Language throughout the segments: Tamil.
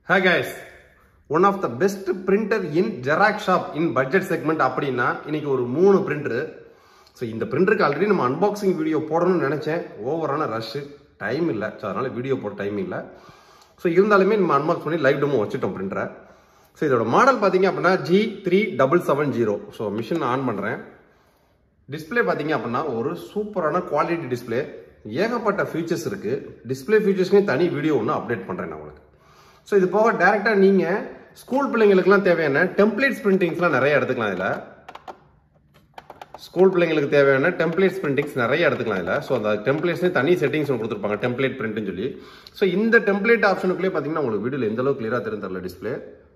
Hi guys, one of the best printer in Xerox shop in budget segment அப்படின்னா இன்னைக்கு ஒரு மூணு பிரிண்டரு ஸோ இந்த பிரிண்டருக்கு ஆல்ரெடி நம்ம அன்பாக்சிங் வீடியோ போடணும்னு நினச்சேன் ஓவரான ரஷ்ஷு டைம் இல்லை ஸோ அதனால் வீடியோ போட டைம் இல்லை ஸோ இருந்தாலுமே நம்ம அன்பாக்ஸ் பண்ணி லைவ் டெமோ வச்சுட்டோம் பிரிண்டரை ஸோ இதோட மாடல் பார்த்தீங்க அப்படின்னா G three double seven zero so machine on பண்ணுறேன் டிஸ்பிளே பார்த்தீங்க அப்படின்னா ஒரு சூப்பரான குவாலிட்டி டிஸ்பிளே ஏகப்பட்ட ஃபீச்சர்ஸ் இருக்கு டிஸ்பிளே ஃபீச்சர்ஸ்மே தனி வீடியோ ஒன்று அப்டேட் பண்ணுறேன் நான் உங்களுக்கு ஸோ இது போக டேரெக்டாக நீங்கள் ஸ்கூல் பிள்ளைங்களுக்குலாம் தேவையான டெம்ப்ளேட்ஸ் பிரிண்டிங்ஸ்லாம் நிறைய எடுத்துக்கலாம் இதில் ஸ்கூல் பிள்ளைங்களுக்கு தேவையான டெம்ப்ளேட்ஸ் பிரிண்டிங்ஸ் நிறைய எடுத்துக்கலாம் இதில் ஸோ அந்த டெம்ப்ளேட்ஸ்லேயே தனி செட்டிங்ஸ் ஒன்று கொடுத்துருப்பாங்க டெம்ப்ளேட் பிரிண்ட்னு சொல்லி ஸோ இந்த டெம்ப்ளேட் ஆப்ஷனுக்குள்ளே பார்த்தீங்கன்னா உங்களுக்கு வீடியோவில் எந்த அளவுக்கு கிளியராக தெரியும் தரல டிஸ்பிளே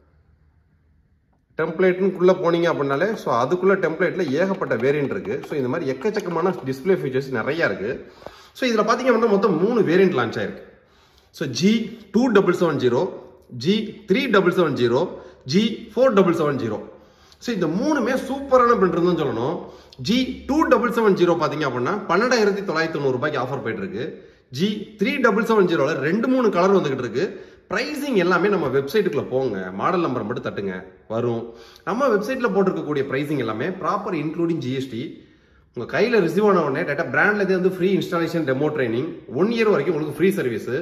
டெம்ப்ளேட்னுக்குள்ளே போனீங்க அப்படின்னாலே ஸோ அதுக்குள்ள டெம்ப்ளேட்டில் ஏகப்பட்ட வேரியன்ட் இருக்குது ஸோ இந்த மாதிரி எக்கச்சக்கமான டிஸ்பிளே ஃபீச்சர்ஸ் நிறையா இருக்குது ஸோ இதில் பார்த்தீங்க அப்படின்னா மொத்தம் மூணு வேரியன்ட் லான்ச் ஆயிருக்கு so G two double seven zero G three double seven zero G four double seven zero so இந்த மூணுமே சூப்பரான பிரிண்டர் தான் சொல்லணும் G two double seven zero பார்த்தீங்க அப்படின்னா பன்னெண்டாயிரத்தி தொள்ளாயிரத்தி தொண்ணூறு ரூபாய்க்கு ஆஃபர் போயிட்டு இருக்கு ஜி த்ரீ டபுள் செவன் ஜீரோவில் ரெண்டு மூணு கலர் வந்துகிட்டு இருக்கு ப்ரைஸிங் எல்லாமே நம்ம வெப்சைட்டுக்குள்ள போங்க மாடல் நம்பர் மட்டும் தட்டுங்க வரும் நம்ம வெப்சைட்டில் போட்டிருக்கக்கூடிய ப்ரைஸிங் எல்லாமே ப்ராப்பர் இன்க்ளூடிங் ஜிஎஸ்டி உங்கள் கையில் ரிசீவ் ஆன உடனே டேட்டா பிராண்ட்லேருந்து வந்து free installation demo training one year வரைக்கும் உங்களுக்கு ஃப்ரீ சர்வீஸு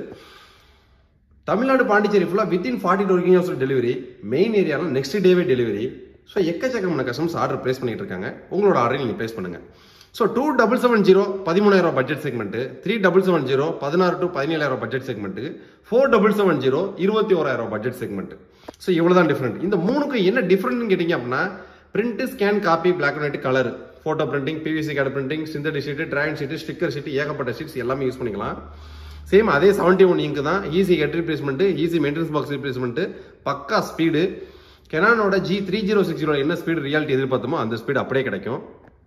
தமிழ்நாடு பாண்டிச்சேரி ஃபுல்லாக within forty two working hours delivery main ஏரியாவில் நெக்ஸ்ட் டேவே டெலிவரி ஸோ எக்கச்சக்கமான கஸ்டமர்ஸ் ஆர்டர் ப்ளேஸ் பண்ணிட்டு இருக்காங்க உங்களோட ஆர்டர் நீங்கள் ப்ளேஸ் பண்ணுங்க so two double seven zero பதிமூணாயிரம் budget segment three double seven zero பதினாறு டு பதினேழாயிரம் budget segment four double seven zero இருபத்தி ஓராயிரம் பட்ஜெட் செக்மெண்ட் ஸோ இவ்வளோ தான் டிஃப்ரெண்ட் இந்த மூணுக்கு என்ன டிஃப்ரெண்ட்னு கேட்டிங்க அப்படின்னா print scan copy black and white colour photo printing PVC card printing synthetic sheet drawing sheet sticker sheet ஏகப்பட்ட ஷீட்ஸ் எல்லாமே யூஸ் பண்ணிக்கலாம் சேம் அதே செவன்டி ஒன் இங்கு தான் easy head replacement easy maintenance box replacement பக்கா ஸ்பீடு கெனானோட G three zero six zero என்ன ஸ்பீடு ரியாலிட்டி எதிர்பார்த்தோமோ அந்த ஸ்பீடு அப்படியே கிடைக்கும்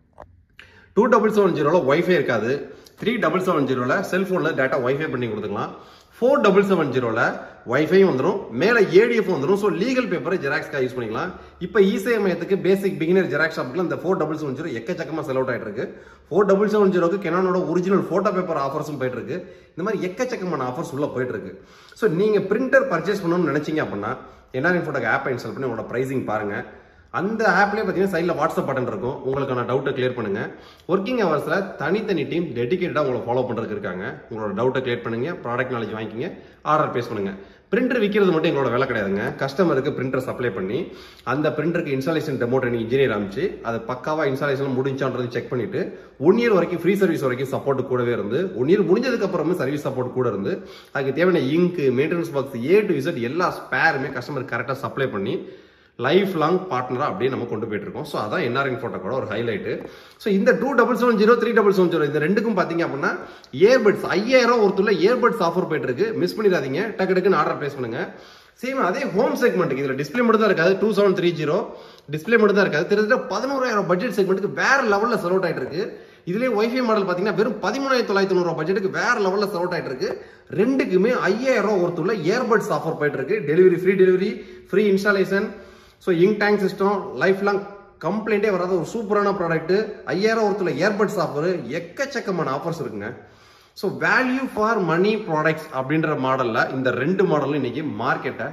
டூ டபுள் செவன் ஜீரோவில் ஒய்ஃபை இருக்காது த்ரீ டபுள் செவன் ஜீரோவில் செல்ஃபோனில் டேட்டா ஒய்ஃபை பண்ணி கொடுத்துக்கலாம் ஃபோர் டபுள் செவன் ஜீரோவில் ஒய்ஃபையும் வந்துடும் மேலே ஏடிஎஃப் வந்துடும் ஸோ லீகல் பேப்பரை ஜெராக்ஸ்க்காக யூஸ் பண்ணிக்கலாம் இப்போ இசேவை மையத்துக்கு பேசிக் பிகினர் ஜெராக்ஸ் ஷாப்புக்கு இந்த ஃபோர் டபுள் செவன் ஜீரோ எக்கச்சக்கமாக செல் அவுட் ஆகிட்டு இருக்கு ஃபோர் டபுள் செவன் ஜீரோக்கு கெனானோட ஒரிஜினல் ஃபோட்டோ பேப்பர் ஆஃபர்ஸும் போயிட்டு இருக்கு இந்த மாதிரி எக்கச்சக்கமான ஆஃபர்ஸ் உள்ள போயிட்டு இருக்கு ஸோ நீங்கள் பிரிண்டர் பர்ச்சேஸ் பண்ணணும்னு நினைச்சீங்க அப்படின்னா என்ஆர்என் ஃபோட்டோக்கு ஆப்பை இன்ஸ்டால் பண்ணி உங்களோட ப்ரைசிங் பாருங்க அந்த ஆப்லேயே பார்த்தீங்கன்னா சைடில் வாட்ஸ்அப் பட்டன் இருக்கும் உங்களுக்கான டவுட்டை கிளியர் பண்ணுங்க ஒர்க்கிங் ஹவர்ஸில் தனித்தனி டீம் டெடிகேட்டடாக உங்களை ஃபாலோ பண்ணுறதுக்கு இருக்காங்க உங்களோட டவுட்டை கிளியர் பண்ணுங்க ப்ராடக்ட் நாலேஜ் வாங்கிக்கிங்க ஆர்டர் பேஸ் பண்ணுங்க பிரிண்டர் விற்கிறது மட்டும் எங்களோட வேலை கிடையாதுங்க கஸ்டமருக்கு பிரிண்டர் சப்ளை பண்ணி அந்த பிரிண்டருக்கு இன்ஸ்டாலேஷன் டெமோ ட்ரைனிங் இன்ஜினியர் அமைச்சு அது பக்காவாக இன்ஸ்டாலேஷன் முடிஞ்சான்றது செக் பண்ணிட்டு ஒன் இயர் வரைக்கும் ஃப்ரீ சர்வீஸ் வரைக்கும் சப்போர்ட் கூடவே இருந்து ஒன் இயர் முடிஞ்சதுக்கு அப்புறமே சர்வீஸ் சப்போர்ட் கூட இருந்து அதுக்கு தேவையான ink maintenance box A to Z எல்லா ஸ்பேருமே கஸ்டமர் கரெக்டாக சப்ளை பண்ணி லைஃப் லாங் பார்ட்னராக அப்படியே நம்ம கொண்டு போயிட்டு இருக்கோம் ஸோ அதான் என்ஆர்என் ஃபோட்டோ கூட ஒரு ஹைலைட்டு ஸோ இந்த two double seven zero three double seven zero இந்த ரெண்டுக்கும் பார்த்தீங்க அப்படின்னா இயர்பட்ஸ் ஐயாயிரம் ஒருத்தருல இயர்பட்ஸ் ஆஃபர் போயிட்டு இருக்கு மிஸ் பண்ணிடாதீங்க டக்கு டக்குன்னு ஆர்டர் பிளேஸ் பண்ணுங்க சேம் அதே ஹோம் செக்மெண்ட்டுக்கு இதில் டிஸ்பிளே மட்டும் தான் இருக்காது two seven three zero display மட்டும் தான் இருக்காது கிட்டத்தட்ட பதினோராயிரம் பட்ஜெட் செக்மெண்ட்டுக்கு வேற லெவலில் செல் அவுட் ஆயிட்டு இருக்கு இதுலேயே ஒய்ஃபை மாடல் பார்த்தீங்கன்னா வெறும் பதிமூணாயிரத்தி தொள்ளாயிரத்தி தொண்ணூறு பட்ஜெட்டுக்கு வேற லெவலில் செல் அவுட் ஆயிட்டு இருக்கு ரெண்டுக்குமே ஐயாயிரம் ரூபா ஒருத்தருல இயர்பட்ஸ் ஆஃபர் போயிட்டு இருக்கு delivery free delivery free installation so ink tank system life long கம்ப்ளைண்டே வராத ஒரு சூப்பரான ப்ராடக்ட் ஐயாயிரம் ஒருத்தர் இயர்பட்ஸ் ஆஃபர் எக்கச்சக்கமான ஆஃபர்ஸ் இருக்குங்க so value for money products அப்படின்ற மாடலில் இந்த ரெண்டு மாடலும் இன்னைக்கு மார்க்கெட்டை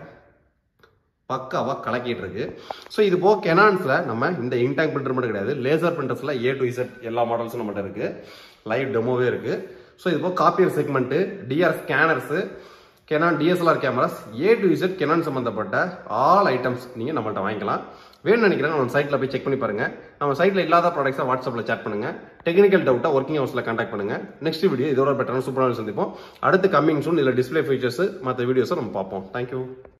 பக்காவாக கலக்கிட்டு இருக்கு ஸோ இது போக கெனான்ஸில் நம்ம இந்த இன்டாக் பிரிண்டர் மட்டும் கிடையாது லேசர் பிரிண்டர்ஸில் ஏ டு இசட் எல்லா மாடல்ஸும் நம்மகிட்ட இருக்கு லைவ் டெமோவே இருக்கு ஸோ இது போக காப்பியர் செக்மெண்ட்டு DR scanners Canon DSLR cameras A to Z Canon சம்மந்தப்பட்ட ஆல் ஐட்டம்ஸ் நீங்கள் நம்மள்ட்ட வாங்கிக்கலாம் வேணும்னு நினைக்கிறேன் நம்ம சைட்டில் போய் செக் பண்ணி பாருங்க நம்ம சைட்டில் இல்லாத ப்ராடக்ட்ஸை வாட்ஸ்அப்பில் சேட் பண்ணுங்க டெக்னிக்கல் டவுட்டாக ஒர்க்கிங் ஹவர்ஸில் கான்டாக்ட் பண்ணுங்க நெக்ஸ்ட் வீடியோ இதோட பெட்டரான சூப்பரான சந்திப்போம் அடுத்து கம்மிங் சூன் இல்லை டிஸ்பிளே ஃபீச்சர்ஸ் மற்ற வீடியோஸை நம்ம பார்ப்போம் தேங்க்யூ